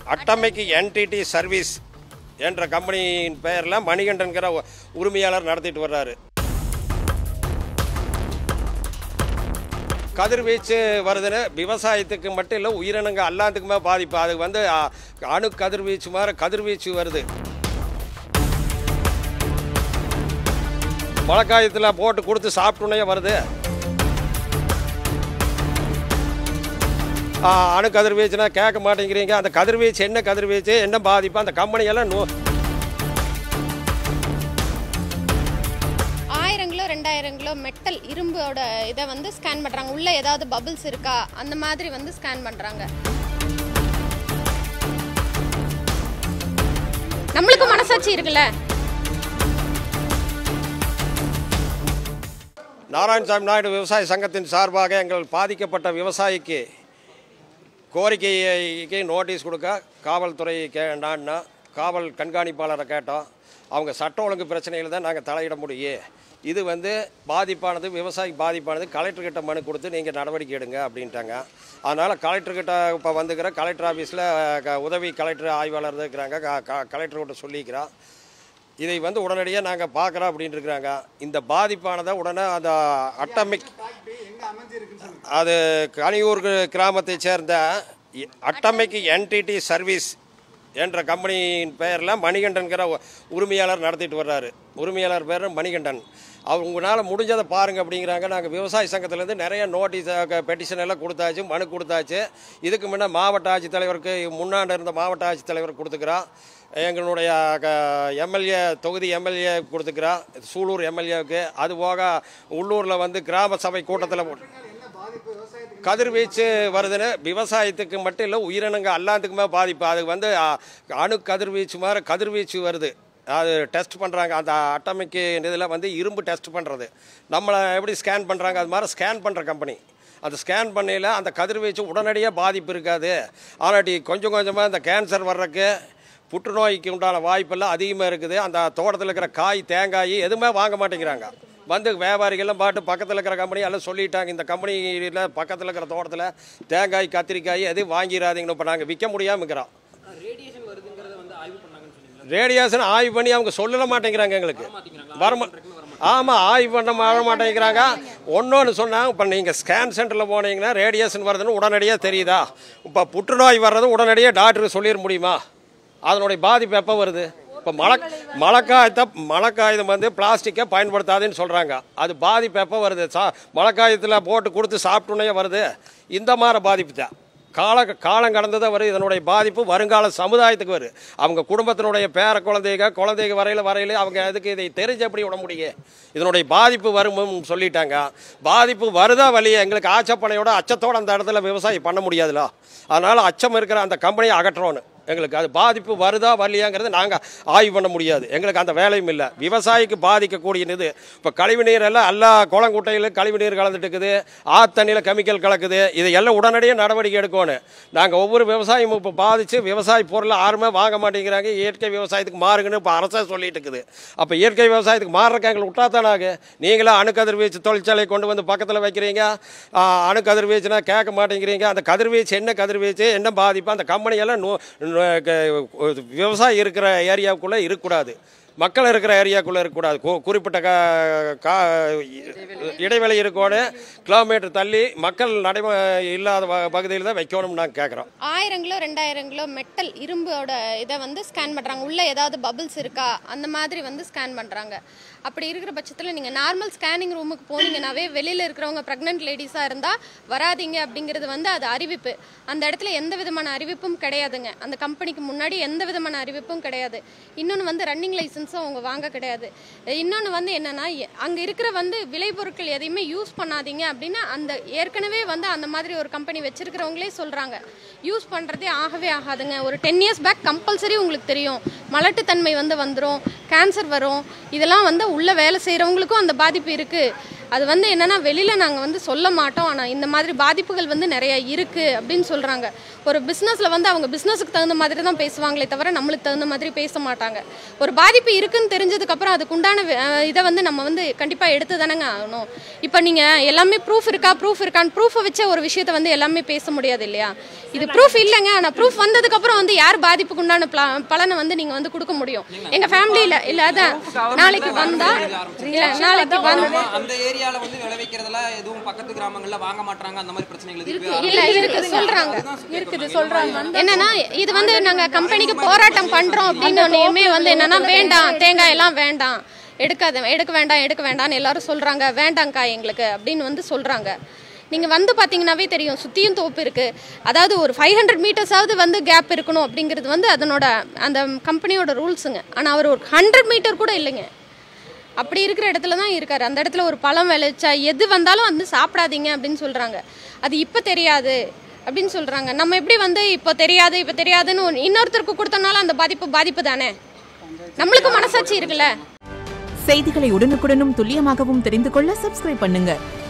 atomic entity service என்ற கம்பெனியின் பெயரில் மணிகண்டன்கிற உ- உரிமையாளர் நடத்திட்டு வர்றாரு கதிர்வீச்சு வருதுன்னு விவசாயத்துக்கு மட்டும் இல்லை உயிரினங்க எல்லாத்துக்குமே பாதிப்பு அது வந்து அ, அணு கதிர்வீச்சு மாதிரி கதிர்வீச்சு வருது மழைக்காயத்தில் போட்டு கொடுத்து சாப்பிட்டுனே வருது ஆ, அணு கதிர்வீச்சுனா கேட்க மாட்டேங்கிறீங்க அந்த கதிர்வீச்சு என்ன கதிர்வீச்சு என்ன பாதிப்பு அந்த கம்பெனியெல்லாம் நோ ஆயிரம் கிலோ ரெண்டாயிரம் கிலோ மெட்டல் இரும்போட இதை வந்து ஸ்கேன் பண்ணுறாங்க உள்ளே ஏதாவது பபிள்ஸ் இருக்கா அந்த மாதிரி வந்து ஸ்கேன் பண்ணுறாங்க நம்மளுக்கு மனசாட்சி இருக்குல்ல நாராயணசாமி நாயுடு விவசாய சங்கத்தின் சார்பாக எங்கள் பாதிக்கப்பட்ட விவசாயிக்கு கோரிக்கைக்கு நோட்டீஸ் கொடுக்க காவல்துறை கே நாடினா காவல் கண்காணிப்பாளரை கேட்டோம் அவங்க சட்ட ஒழுங்கு பிரச்சனையில் தான் நாங்கள் தலையிட முடியும் இது வந்து பாதிப்பானது விவசாயி பாதிப்பானது கலெக்டர்கிட்ட மனு கொடுத்து நீங்கள் நடவடிக்கை எடுங்க அப்படின்ட்டாங்க அதனால் கலெக்டர்கிட்ட இப்போ வந்துக்கிற கலெக்டர் ஆஃபீஸில் உதவி கலெக்டர் ஆய்வாளர் இருக்கிறாங்க க- க- கலெக்டர்கிட்ட சொல்லிக்கிறோம் இதை வந்து உடனடியாக நாங்கள் பார்க்குறோம் அப்படின்னு இருக்கிறாங்க இந்த பாதிப்பானதை உடனே அந்த அட்டமிக் அது கனியூர் கு- கிராமத்தைச் சேர்ந்த இ- அட்டமிக் என்டிடி சர்வீஸ் என்ற கம்பெனியின் பெயரில் மணிகண்டன்கிற உ- உரிமையாளர் நடத்திட்டு வர்றாரு உரிமையாளர் பேர் மணிகண்டன் அவங்களால முடிஞ்சதை பாருங்க அப்படிங்கிறாங்க நாங்கள் விவசாய சங்கத்திலேருந்து நிறைய நோட்டீஸ் பெட்டிஷன் எல்லாம் கொடுத்தாச்சு மனு கொடுத்தாச்சு இதுக்கு முன்னே மாவட்ட ஆட்சித்தலைவருக்கு முன்னாடி இருந்த மாவட்ட ஆட்சித்தலைவர் கொடுத்துக்கிறோம் எங்களுடைய எம்எல்ஏ தொகுதி எம்எல்ஏ கொடுத்துக்கிறோம் சூலூர் எம்எல்ஏவுக்கு அது போக உள்ளூரில் வந்து கிராம சபை கூட்டத்தில் கதிர்வீச்சு வருதுன்னு விவசாயத்துக்கு மட்டும் இல்லை உயிரினங்க எல்லாத்துக்குமே பாதிப்பு அது வந்து அ, அணு கதிர்வீச்சு மாதிரி கதிர்வீச்சு வருது அது டெஸ்ட் பண்ணுறாங்க அந்த அட்டமிக் இதில் வந்து இரும்பு டெஸ்ட் பண்ணுறது நம்மளை எப்படி ஸ்கேன் பண்ணுறாங்க அது மாதிரி ஸ்கேன் பண்ணுற கம்பெனி அந்த ஸ்கேன் பண்ணையில் அந்த கதிர்வீச்சு உடனடியாக பாதிப்பு இருக்காது ஆனாட்டி கொஞ்சம் கொஞ்சமாக இந்த கேன்சர் வர்றதுக்கு புற்றுநோய்க்கு உண்டான வாய்ப்பெல்லாம் அதிகமாக இருக்குது அந்த தோட்டத்தில் இருக்கிற காய் தேங்காய் எதுவுமே வாங்க மாட்டேங்கிறாங்க வந்து வியாபாரிகள்லாம் பாட்டு பக்கத்தில் இருக்கிற கம்பெனி எல்லாம் சொல்லிட்டாங்க இந்த கம்பெனியில் பக்கத்தில் இருக்கிற தோட்டத்தில் தேங்காய் கத்திரிக்காய் எதுவும் வாங்கிடாதீங்கன்னு இப்போ நாங்கள் விற்க முடியாமல் இருக்கிறோம் ரேடியேஷன் வருதுங்கிறத வந்து ஆய்வு பண்ணாங்கன்னு சொன்னீங்களா ரேடியேஷன் ஆய்வு பண்ணி அவங்க சொல்லல மாட்டேங்கிறாங்க எங்களுக்கு வரமா ஆமாம் ஆய்வு பண்ண வர மாட்டேங்கிறாங்க ஒன்றொன்று சொன்னாங்க இப்போ நீங்கள் ஸ்கேன் சென்டரில் போனீங்கன்னா ரேடியேஷன் வருதுன்னு உடனடியாக தெரியுதா இப்போ புற்றுநோய் வர்றது உடனடியாக டாக்டருக்கு சொல்லிட முடியுமா அதனுடைய பாதிப்பு எப்போ வருது இப்போ மழை மழைக்காயத்தை மழைக்காயதம் வந்து பிளாஸ்டிக்கை பயன்படுத்தாதுன்னு சொல்கிறாங்க அது பாதிப்பு எப்போ வருது சா மழைக்காயத்தில் போட்டு கொடுத்து சாப்பிட்டுனே வருது இந்த மாதிரி பாதிப்பு தான் கால காலம் கடந்ததை வரும் இதனுடைய பாதிப்பு வருங்கால சமுதாயத்துக்கு வரும் அவங்க குடும்பத்தினுடைய பேர குழந்தைங்க குழந்தைங்க வரையில வரையில அவங்க அதுக்கு இதை தெரிஞ்சு எப்படி விட முடியும் இதனுடைய பாதிப்பு வரும்னு சொல்லிட்டாங்க பாதிப்பு வருதா வழியே எங்களுக்கு ஆச்சப்பனையோட அச்சத்தோட அந்த இடத்துல விவசாயம் பண்ண முடியாதுல அதனால அச்சம் இருக்கிற அந்த கம்பெனியை அகற்றணும் எங்களுக்கு அது பாதிப்பு வருதா வரலையாங்கிறது நாங்கள் ஆய்வு பண்ண முடியாது எங்களுக்கு அந்த வேலையும் இல்லை விவசாயிக்கு பாதிக்கக்கூடியது இப்போ கழிவு நீர் எல்லாம் எல்லா குளங்குட்டையிலும் கழிவு நீர் கலந்துட்டு இருக்குது ஆத்தண்ணியில் கெமிக்கல் கலக்குது இதை எல்லாம் உடனடியாக நடவடிக்கை எடுக்கணும் நாங்கள் ஒவ்வொரு விவசாயமும் இப்போ பாதித்து விவசாய பொருளை யாருமே வாங்க மாட்டேங்கிறாங்க இயற்கை விவசாயத்துக்கு மாறுங்கன்னு இப்போ அரசே சொல்லிட்டு இருக்குது அப்போ இயற்கை விவசாயத்துக்கு மாறுறக்கு எங்களுக்கு விட்டாத்தானாக நீங்களே அணுக்கதிர்வீச்சு தொழிற்சாலை கொண்டு வந்து பக்கத்தில் வைக்கிறீங்க ஆ, அணுக்கதிர்வீச்சுனா கேட்க மாட்டேங்கிறீங்க அந்த கதிர்வீச்சு என்ன கதிர்வீச்சு என்ன பாதிப்பு அந்த கம்பெனியெல்லாம் நோ- நோ- க- விவசாயி இருக்கிற ஏரியாவுக்குள்ளே இருக்கக்கூடாது மக்கள் இருக்கிற ஏரியாக்குள்ளே இருக்கக்கூடாது கு- குறிப்பிட்ட க கா இடைவெளி இருக்கணும் கிலோமீட்டர் தள்ளி மக்கள் நடைம இல்லாத ப- பகுதியில் தான் வைக்கணும்னு நாங்கள் கேட்குறோம் ஆயிரம் கிலோ ரெண்டாயிரம் கிலோ மெட்டல் இரும்போட இதை வந்து ஸ்கேன் பண்ணுறாங்க உள்ளே ஏதாவது பபிள்ஸ் இருக்கா அந்த மாதிரி வந்து ஸ்கேன் பண்ணுறாங்க அப்படி இருக்கிற பட்சத்தில் நீங்கள் நார்மல் ஸ்கேனிங் ரூமுக்கு போனீங்கன்னாவே வெளியில் இருக்கிறவங்க ப்ரெக்னென்ட் லேடிஸாக இருந்தால் வராதீங்க அப்படிங்கிறது வந்து அது அறிவிப்பு அந்த இடத்துல எந்த விதமான அறிவிப்பும் கிடையாதுங்க அந்த கம்பெனிக்கு முன்னாடி எந்த விதமான அறிவிப்பும் கிடையாது இன்னொன்று வந்து ரன்னிங் லைசன்ஸும் அவங்க வாங்க கிடையாது இன்னொன்று வந்து என்னன்னா எ- அங்க இருக்கிற வந்து விளைபொருட்கள் எதையுமே யூஸ் பண்ணாதீங்க அப்படின்னு அந்த ஏற்கனவே வந்து அந்த மாதிரி ஒரு கம்பெனி வச்சிருக்கிறவங்களே சொல்றாங்க யூஸ் பண்றதே ஆகவே ஆகாதுங்க ஒரு டென் இயர்ஸ் பேக் கம்பல்சரி உங்களுக்கு தெரியும் மலட்டுத்தன்மை வந்து வந்துடும் கேன்சர் வரும் இதெல்லாம் வந்து உள்ள வேலை செய்கிறவங்களுக்கும் அந்த பாதிப்பு இருக்கு அது வந்து என்னன்னா வெளியில நாங்க வந்து சொல்ல மாட்டோம் ஆனா இந்த மாதிரி பாதிப்புகள் வந்து நிறைய இருக்கு அப்படின்னு சொல்றாங்க ஒரு பிசினஸ்ல வந்து அவங்க பிசினஸுக்கு தகுந்த மாதிரி தான் பேசுவாங்களே தவிர நம்மளுக்கு தகுந்த மாதிரி பேச மாட்டாங்க ஒரு பாதிப்பு இருக்குன்னு தெரிஞ்சதுக்கு அப்புறம் அதுக்கு உண்டான அஹ், இதை வந்து நம்ம வந்து கண்டிப்பா எடுத்து தானேங்க ஆகணும் இப்போ நீங்க எல்லாமே ப்ரூஃப் இருக்கா ப்ரூஃப் இருக்கான்னு ப்ரூஃபை வச்ச ஒரு விஷயத்தை வந்து எல்லாமே பேச முடியாது இல்லையா இது ப்ரூஃப் இல்லைங்க ஆனா ப்ரூஃப் வந்ததுக்கு அப்புறம் வந்து யார் பாதிப்புக்கு உண்டான பல- பலனை வந்து நீங்க வந்து கொடுக்க முடியும் எங்க ஃபேமிலியில இல்ல அதான் நாளைக்கு வந்தா இல்ல நாளைக்கு வந்து அந்த ஏரியால வந்து விளைவிக்கிறதெல்லாம் எதுவும் பக்கத்து கிராமங்கள்ல வாங்க மாட்டாங்க அந்த மாதிரி பிரச்சனைகள் எதுவும் இல்ல இருக்கு சொல்றாங்க இருக்குது சொல்றாங்க என்னன்னா இது வந்து நாங்க கம்பெனிக்கு போராட்டம் பண்றோம் அப்படின்னு ஒன்னையுமே வந்து என்னன்னா வேண்டாம் தேங்காய் எல்லாம் வேண்டாம் எடுக்காத எடுக்க வேண்டாம் எடுக்க வேண்டாம்னு எல்லாரும் சொல்றாங்க வேண்டாங்க்கா எங்களுக்கு அப்படின்னு வந்து சொல்றாங்க நீங்க வந்து பாத்தீங்கன்னாவே தெரியும் சுத்தியும் தோப்பு இருக்கு அதாவது ஒரு ஃபைவ் ஹண்ட்ரட் மீட்டர்ஸாவது வந்து கேப் இருக்கணும் அப்படிங்கிறது வந்து அதனோட அந்த கம்பெனியோட ரூல்ஸுங்க ஆனா அவர் ஒரு ஹண்ட்ரட் மீட்டர் கூட இல்லைங்க அப்படி இருக்கிற இடத்துல தான் இருக்காரு அந்த இடத்துல ஒரு பழம் விளைச்சா எது வந்தாலும் வந்து சாப்பிடாதீங்க அப்படின்னு சொல்றாங்க அது இப்போ தெரியாது அப்படின்னு சொல்றாங்க நம்ம எப்படி வந்து இப்போ தெரியாது இப்போ தெரியாதுன்னு ஒண்ணு- இன்னொருத்தருக்கு கொடுத்தனால அந்த பாதிப்பு பாதிப்பு தானே நம்மளுக்கு மனசாட்சி இருக்குல்ல செய்திகளை உடனுக்குடனும் துல்லியமாகவும் தெரிந்து கொள்ள சப்ஸ்கிரைப் பண்ணுங்க